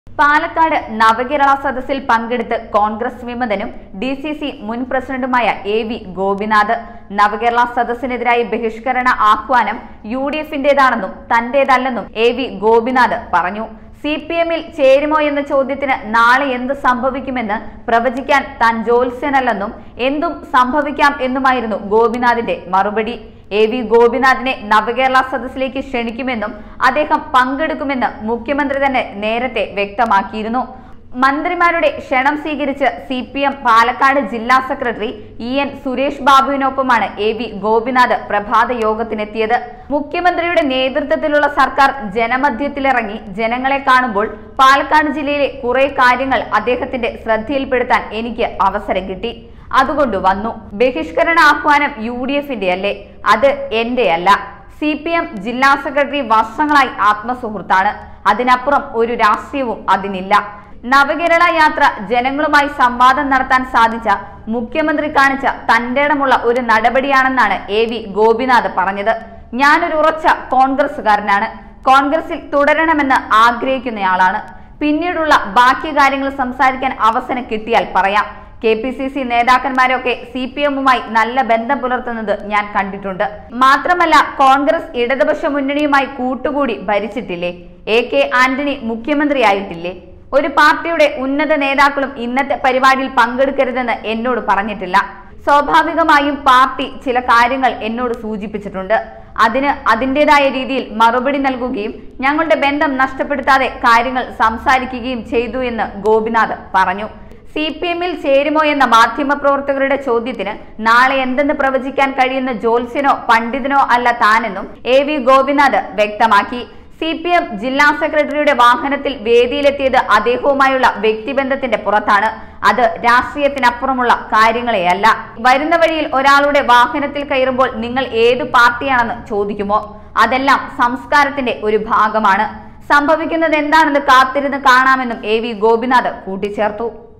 പാലക്കാട് നവകേരള സദസ്സിൽ പങ്കെടുത്ത് കോൺഗ്രസ് വിമതനും ഡി സി സി മുൻ പ്രസിഡന്റുമായ എ വി ഗോപിനാഥ് നവകേരള സദസ്സിനെതിരായ ബഹിഷ്കരണ ആഹ്വാനം യു ഡി എഫിന്റേതാണെന്നും തന്റേതല്ലെന്നും എ വി ഗോപിനാഥ് പറഞ്ഞു സി പി എമ്മിൽ ചേരുമോ എന്ന ചോദ്യത്തിന് നാളെ എന്ത് സംഭവിക്കുമെന്ന് പ്രവചിക്കാൻ താൻ ജ്യോത്സ്യനല്ലെന്നും എന്തും സംഭവിക്കാം എന്നുമായിരുന്നു ഗോപിനാഥിന്റെ മറുപടി എ വി ഗോപിനാഥിനെ നവകേരള സദസ്സിലേക്ക് ക്ഷണിക്കുമെന്നും അദ്ദേഹം പങ്കെടുക്കുമെന്ന് മുഖ്യമന്ത്രി തന്നെ നേരത്തെ വ്യക്തമാക്കിയിരുന്നു മന്ത്രിമാരുടെ ക്ഷണം സ്വീകരിച്ച് സി പി എം പാലക്കാട് ജില്ലാ സെക്രട്ടറി ഇ എൻ സുരേഷ് ബാബുവിനൊപ്പമാണ് എ വി ഗോപിനാഥ് പ്രഭാത യോഗത്തിനെത്തിയത് മുഖ്യമന്ത്രിയുടെ നേതൃത്വത്തിലുള്ള സർക്കാർ ജനമധ്യത്തിലിറങ്ങി ജനങ്ങളെ കാണുമ്പോൾ പാലക്കാട് ജില്ലയിലെ കുറെ കാര്യങ്ങൾ അദ്ദേഹത്തിന്റെ ശ്രദ്ധയിൽപ്പെടുത്താൻ എനിക്ക് അവസരം കിട്ടി അതുകൊണ്ട് വന്നു ബഹിഷ്കരണ ആഹ്വാനം യു ഡി എഫിന്റെ അല്ലേ അത് എന്റെ അല്ല സി പി എം ജില്ലാ സെക്രട്ടറി വർഷങ്ങളായി ആത്മസുഹൃത്താണ് അതിനപ്പുറം ഒരു രാഷ്ട്രീയവും അതിനില്ല നവകേരള യാത്ര ജനങ്ങളുമായി സംവാദം നടത്താൻ സാധിച്ച മുഖ്യമന്ത്രി കാണിച്ച തന്റേടമുള്ള ഒരു നടപടിയാണെന്നാണ് എ വി ഗോപിനാഥ് പറഞ്ഞത് ഞാനൊരു ഉറച്ച കോൺഗ്രസുകാരനാണ് കോൺഗ്രസിൽ തുടരണമെന്ന് ആഗ്രഹിക്കുന്നയാളാണ് പിന്നീടുള്ള ബാക്കി കാര്യങ്ങൾ സംസാരിക്കാൻ അവസരം കിട്ടിയാൽ പറയാം കെ പി സി സി നേതാക്കന്മാരൊക്കെ സി പി എമ്മുമായി നല്ല ബന്ധം പുലർത്തുന്നത് ഞാൻ കണ്ടിട്ടുണ്ട് മാത്രമല്ല കോൺഗ്രസ് ഇടതുപക്ഷ മുന്നണിയുമായി കൂട്ടുകൂടി ഭരിച്ചിട്ടില്ലേ എ കെ ആന്റണി മുഖ്യമന്ത്രിയായിട്ടില്ലേ ഒരു പാർട്ടിയുടെ ഉന്നത നേതാക്കളും ഇന്നത്തെ പരിപാടിയിൽ പങ്കെടുക്കരുതെന്ന് എന്നോട് പറഞ്ഞിട്ടില്ല സ്വാഭാവികമായും പാർട്ടി ചില കാര്യങ്ങൾ എന്നോട് സൂചിപ്പിച്ചിട്ടുണ്ട് അതിന് അതിൻ്റെതായ രീതിയിൽ മറുപടി നൽകുകയും ഞങ്ങളുടെ ബന്ധം നഷ്ടപ്പെടുത്താതെ കാര്യങ്ങൾ സംസാരിക്കുകയും ചെയ്തു എന്ന് ഗോപിനാഥ് പറഞ്ഞു സി പി എമ്മിൽ ചേരുമോ എന്ന മാധ്യമപ്രവർത്തകരുടെ ചോദ്യത്തിന് നാളെ എന്തെന്ന് പ്രവചിക്കാൻ കഴിയുന്ന ജ്യോത്സ്യനോ പണ്ഡിതനോ അല്ല താനെന്നും എ വി ഗോപിനാഥ് വ്യക്തമാക്കി സി പി എം ജില്ലാ സെക്രട്ടറിയുടെ വാഹനത്തിൽ വേദിയിലെത്തിയത് അദ്ദേഹവുമായുള്ള വ്യക്തിബന്ധത്തിന്റെ പുറത്താണ് അത് രാഷ്ട്രീയത്തിനപ്പുറമുള്ള കാര്യങ്ങളെയല്ല വരുന്ന വഴിയിൽ ഒരാളുടെ വാഹനത്തിൽ കയറുമ്പോൾ നിങ്ങൾ ഏത് പാർട്ടിയാണെന്ന് ചോദിക്കുമോ അതെല്ലാം സംസ്കാരത്തിന്റെ ഒരു ഭാഗമാണ് സംഭവിക്കുന്നത് എന്താണെന്ന് കാത്തിരുന്ന് കാണാമെന്നും എ വി ഗോപിനാഥ് കൂട്ടിച്ചേർത്തു